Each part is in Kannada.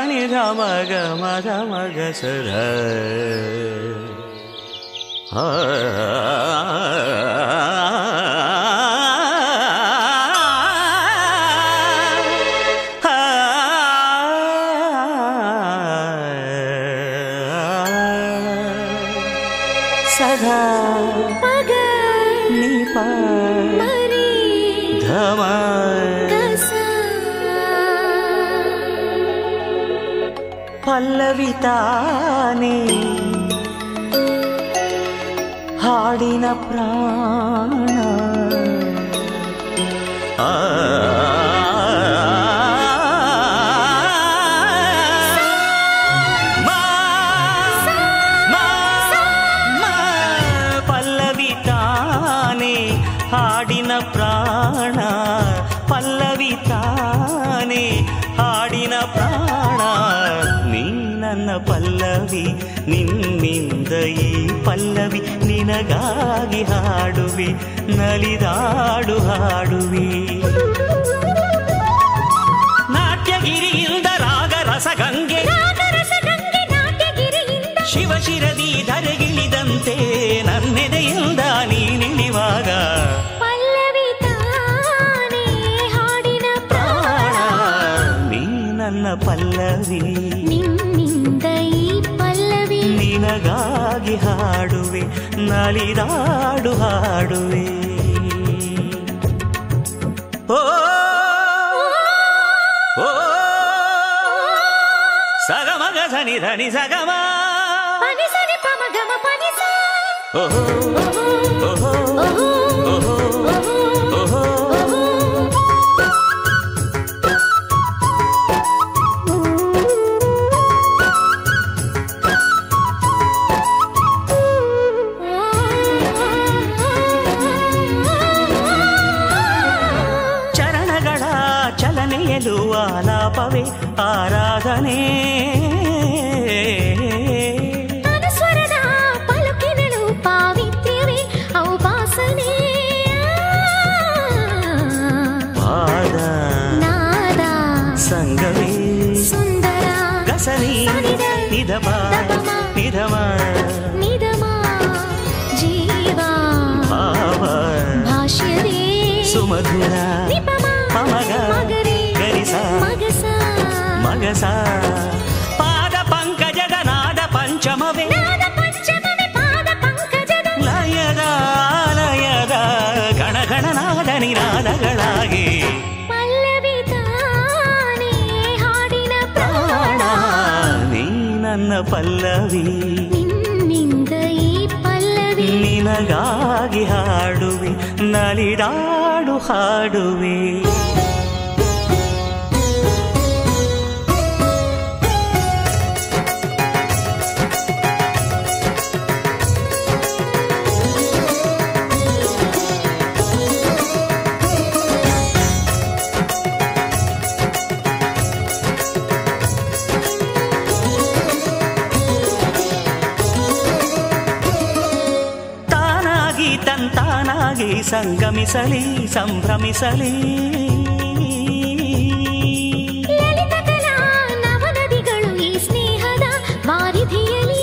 ನಿ ಧ ಮಗ ಮದ ಮಗ ಸದ ಆ ಸದಾ ಮಗ ನಿಪ ಮರಿ ಧಮ ಗಸ ಪಲ್ಲವಿ ತಾನೇ ಹಾಡಿನ ಪ್ರಾಣ ಆ ಮಾ, ಮಾ, ಮಾ, ಪಲ್ಲವಿ ತಾನೇ ಹಾಡಿನ ಪ್ರಾಣ ಪಲ್ಲವಿ ತಾನೇ ಹಾಡಿನ ಪ್ರಾಣ ನೀ ನನ್ನ ಪಲ್ಲವಿ ನಿನ್ನಿಂದ ಈ ಪಲ್ಲವಿ ನಿನಗಾಗಿ ಹಾಡುವೆ ನಲಿದಾಡು ಹಾಡುವೆ ನಾಟ್ಯಗಿರಿಯಿಂದ ರಾಗ ರಸಗಂಗೆ ರಾಗರಸಗಂಗೆ ನಾಟ್ಯಗಿರಿಯಿಂದ ಶಿವಶಿರದಿ ಧರೆಗಿಳಿದಂತೆ ನನ್ನೆದೆಯಿಂದ ನೀನಿಳಿವಾಗ ಪಲ್ಲವಿ ತಾನೇ ಹಾಡಿನ ಪ್ರಾಣ ಪ್ರಾಣ ನೀ ನನ್ನ ಪಲ್ಲವಿ ನಿನ್ನಿಂದ ಈ ಪಲ್ಲವಿ ನಿನಗಾಗಿ ಹಾಡುವೆ ನಲಿದಾಡು ಹಾಡುವೆ ಓ ಓ ಸಗಮಗ ಧನಿ ಧನಿ ಸಗಮ ಪನಿಸರಿ ಪಮಗಮ ಪನಿಸ ಓಹೋ ಓಹೋ ಓಹೋ ಓಹೋ ಓಹೋ ಚರಣಗಳ ಚಲನೆಯಲು ಆಲಾಪವೇ ಆರಾಧನೆ ಅನುಸ್ವರದ ಪಲುಕಿನಳು ಪಾವಿತ್ರ್ಯವೇ ಔಪಾಸನೆ ಪಾದ ನಾದ ಸಂಗವೇ ಸುಂದರ ಗಸನಿ ನಿಧಮ ನಿಧಮ ನಿಧಮ ಜೀವ ಭಾವ ಭಾಷ್ಯವೇ ಸುಮಧುರ ನಿಪಮ ಪಮಗ ಮಗರಿ ಗರಿಸ ಮಗಸ ಮಗಸ ಪಾದ ಪಂಕಜದ ನಾದ ಪಂಚಮವೇ ನಾದ ಪಂಚಮನೆ ಪಾದ ಪಂಕಜದ ಲಯದ ಲಯದ ಗಣ ಗಣನಾದ ನಿನಾದಗಳಾಗಿ ಪಲ್ಲವಿ ತಾನೇ ಹಾಡಿನ ಪ್ರಾಣ ಪ್ರಾಣ ನೀ ನನ್ನ ಪಲ್ಲವಿ ನಿನ್ನಿಂದ ಈ ಪಲ್ಲವಿ ನಿನಗಾಗಿ ಹಾಡುವೆ ನಲಿದಾಡು ಹಾಡುವೆ ತಾನಾಗಿ ತಂತಾನಾಗಿ ಸಂಗಮಿಸಲಿ ಸಂಭ್ರಮಿಸಲಿ ಲಲಿತ ಕಲಾ ನವನದಿಗಳು ಈ ಸ್ನೇಹದ ವಾರಿಧಿಯಲಿ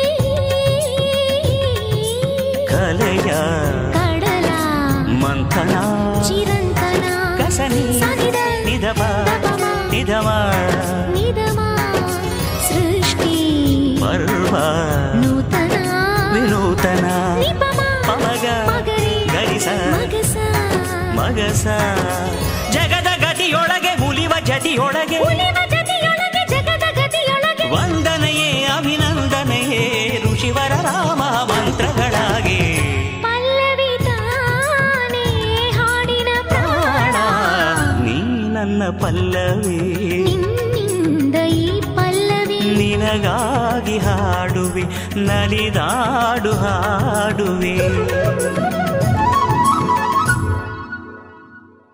ಕಲೆಯ ಕಡಲ ಮಂಥನ ಚಿರಂತನ ಕಸನಿ ಸನಿದ ನಿಧಮ ದಪಮ ನಿಧಮ ನಿಧಮ ಸೃಷ್ಟಿ ಪರ್ವ ನೂತನ ವಿನೂತನ ನಿಪಮ ಪಮಗ ಮಗರಿ ಗರಿಸ ಮಗಸ ಮಗಸ ಜಗದ ಗತಿಯೊಳಗೆ ಉಲಿವ ಜತಿಯೊಳಗೆ ಉಲಿವ ಜತಿಯೊಳಗೆ ಜಗದ ಗತಿಯೊಳಗೆ ವಂದನೆಯೇ ಅಭಿನಂದನೆಯೇ ಋಷಿವರ ರಾಮ ಮಂತ್ರಗಳಾಗಿ ಪಲ್ಲವಿ ತಾನೇ ಹಾಡಿನ ಪ್ರಾಣ ನೀ ನನ್ನ ಪಲ್ಲವಿ ನಿನ್ನಿಂದ ಈ ಪಲ್ಲವಿ ನಿನಗಾಗಿ ಹಾಡುವೆ ನಲಿದಾಡು ಹಾಡುವೆ